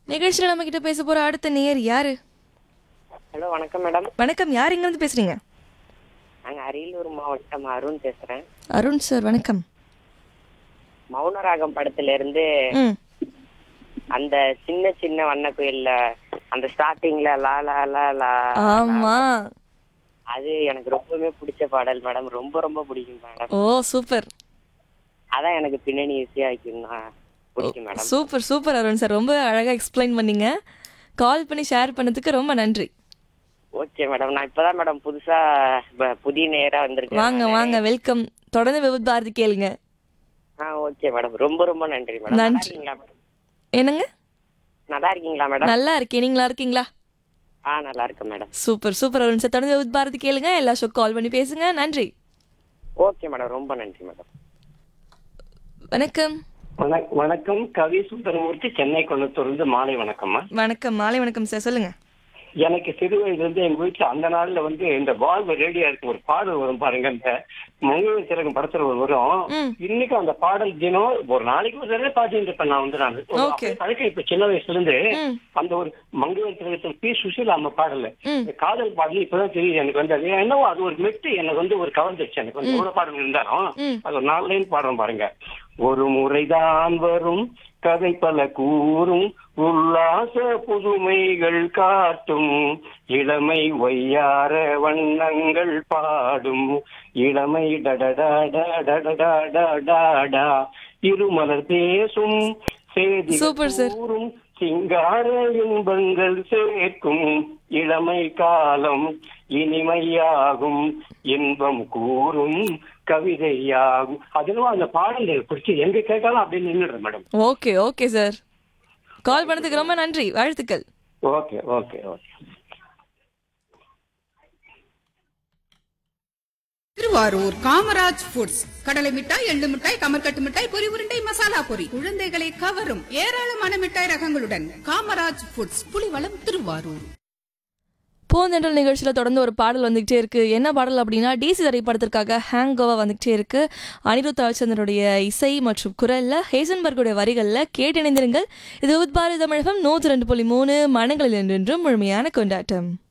நிகழ்ச்சியில் நம்ம கிட்ட பேச போற அடுத்த நேயர் யாரு ஹலோ வணக்கம் மேடம் வணக்கம் யார் எங்க இருந்து பேசுறீங்க நாங்க அரியலூர் மாவட்டம் அருண் பேசுறேன் அருண் சார் வணக்கம் மௌனராகம் படத்துல இருந்து ம் அந்த சின்ன சின்ன வண்ண குயில்ல அந்த ஸ்டார்டிங்ல லா லா லா லா ஆமா அது எனக்கு ரொம்பவே பிடிச்ச பாடல் மேடம் ரொம்ப ரொம்ப பிடிக்கும் மேடம் ஓ சூப்பர் அதான் எனக்கு பின்னணி ஈஸியா வைக்கணும்னா பிடிக்கும் madam super super Arun sir ரொம்ப அழகா எக்ஸ்பிளைன் பண்ணீங்க கால் பண்ணி ஷேர் பண்ணதுக்கு ரொம்ப நன்றி ஓகே மேடம் நான் இப்பதான் மேடம் புதுசா ப- புதிய நேரா வந்திருக்கேன் வாங்க வாங்க வெல்கம் தொடர்ந்து விபத் பாரதி கேளுங்க ஆ ஓகே மேடம் ரொம்ப ரொம்ப நன்றி மேடம் நல்லா நன்றி. இருக்கீங்களா மேடம் என்னங்க நல்லா இருக்கீங்களா மேடம் நல்லா இருக்கேன் நீங்களா இருக்கீங்களா ஆ நல்லா இருக்கேன் madam super super Arun sir தொடர்ந்து விபத் பாரதி கேளுங்க எல்லா ஷோ கால் பண்ணி பேசுங்க நன்றி ஓகே மேடம் ரொம்ப நன்றி மேடம் வணக்கம் வணக்- வணக்கம் கவி சுந்தரமூர்த்தி சென்னை கொண்டத்தூர்ந்து மாலை வணக்கம்மா வணக்கம் மாலை வணக்கம் சார் சொல்லுங்க எனக்கு சிறு வயதுல இருந்து எங்க வீட்டுல அந்த நாள்ல வந்து இந்த பால்பு ரேடியா இருக்கு ஒரு பாடல் வரும் பாருங்க இந்த மங்கள சிறகு படத்துல ஒரு வரும் ம். இன்னைக்கு அந்த பாடல் தினம் ஒரு நாளைக்கு ஒரு தடவை பாத்துட்டு இருப்பேன் நான் வந்து நான் ஒரு Okay. அப்படியே பழக்கம் இப்ப சின்ன வயசுல இருந்து ம். அந்த ஒரு மங்கள சிறகத்தில் பி சுஷீலா அம்மா பாடல ம். இந்த காதல் பாடல் இப்பதான் தெரியுது எனக்கு வந்து அது என்னவோ அது ஒரு மெட்டு எனக்கு வந்து ஒரு கவர்ந்துச்சு எனக்கு வந்து எவ்வளவு பாடல் இருந்தாலும் ம். அது ஒரு நாலு லைன் பாடுறோம் பாருங்க ஒரு முறைதான் வரும் கதை பல கூறும் உல்லாச புதுமைகள் காட்டும் இளமை ஒய்யார வண்ணங்கள் பாடும் இளமை டடடா இருமலர் பேசும் செய்தி Super, sir. கூறும் சிங்கார இன்பங்கள் சேர்க்கும் இளமை காலம் இனிமையாகும் இன்பம் கூறும் கவிதையாகும் அதுவும் அந்த பாடல் எனக்கு பிடிச்சி எங்க கேட்டாலும் அப்படியே நின்றுடுறேன் madam okay okay sir call பண்ணதுக்கு ரொம்ப நன்றி வாழ்த்துக்கள் okay okay okay Thiruvarur Kamaraj foods கடலை மிட்டாய் எள்ளு மிட்டாய் கமர்கட்டு மிட்டாய் பொரி உருண்டை மசாலா பொரி குழந்தைகளை கவரும் ஏராளமான மிட்டாய் ரகங்களுடன் காமராஜ் ஃபுட்ஸ் புலிவளம் திருவாரூர் பூந்தென்றல் நிகழ்ச்சியில் தொடர்ந்து ஒரு பாடல் வந்துகிட்டே இருக்கு என்ன பாடல் அப்படின்னா டிசி திரைப்படத்திற்காக ஹேங் கோவா வந்துகிட்டே இருக்கு அனிருத் ரவிச்சந்திரனுடைய இசை மற்றும் குரல்ல ஹேசன்பர்குடைய வரிகள்ல கேட்டிணைந்திருங்கள் இது உத்பாரதி தமிழகம் நூற்றி ரெண்டு புள்ளி மூணு மனங்களில் என்றென்றும் முழுமையான கொண்டாட்டம்